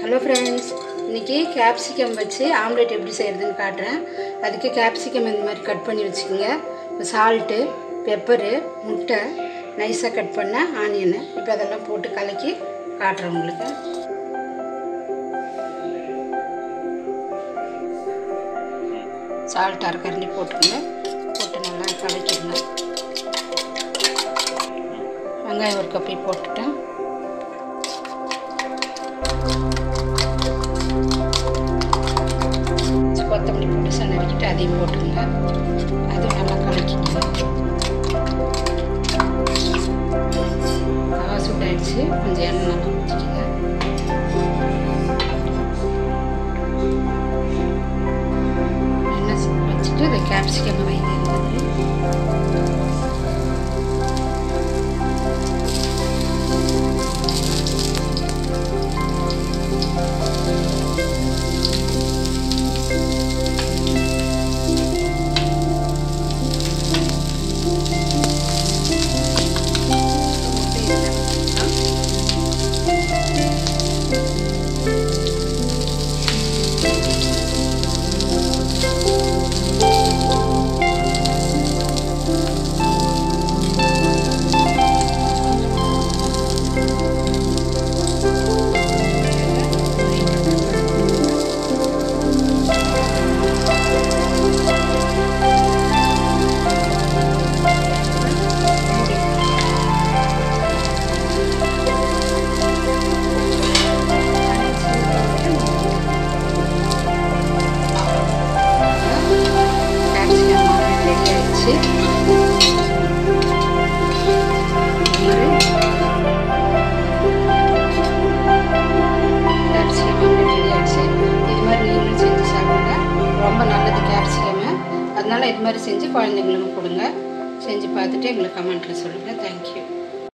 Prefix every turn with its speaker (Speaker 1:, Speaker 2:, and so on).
Speaker 1: hello friends இன்றைக்கி capsicum வச்சு omelette எப்படி செய்கிறதுன்னு காட்டுறேன் அதுக்கு கேப்சிகம் இந்த மாதிரி கட் பண்ணி வச்சுக்கோங்க சால்ட்டு பெப்பரு முட்டை நைஸாக கட் பண்ண ஆனியனு இப்போ அதெல்லாம் போட்டு கலக்கி காட்டுறேன் உங்களுக்கு சால்ட் அரை கரண்டி போட்டுக்கோங்க போட்டு நல்லா கலக்கிடுங்க வெங்காயம் ஒரு கப்பி போட்டுட்டேன் கொத்தமல்லி போட்டு சன்னடிக்கிட்டு அதையும் போட்டுருங்க அதுவும் நல்லா கலக்கிங்க தவா சூடாயிடுச்சு கொஞ்சம் எண்ணெய் நல்லா ஊற்றிக்கிங்க எண்ணெய் வச்சுட்டு அதை கேப்சிகம் வைங்க கேப்சிகம் ரெடி ஆயிடுச்சு கேப்சிகம் ரெடி ஆயிடுச்சு இது மாதிரி நீங்களும் செஞ்சு சாப்பிடுங்க ரொம்ப நல்லது கேப்சிகமு அதனால இது மாதிரி செஞ்சு குழந்தைங்களுக்கு கொடுங்க செஞ்சு பார்த்துட்டு எங்களுக்கு கமெண்ட்டில் சொல்லுங்கள் தேங்க்யூ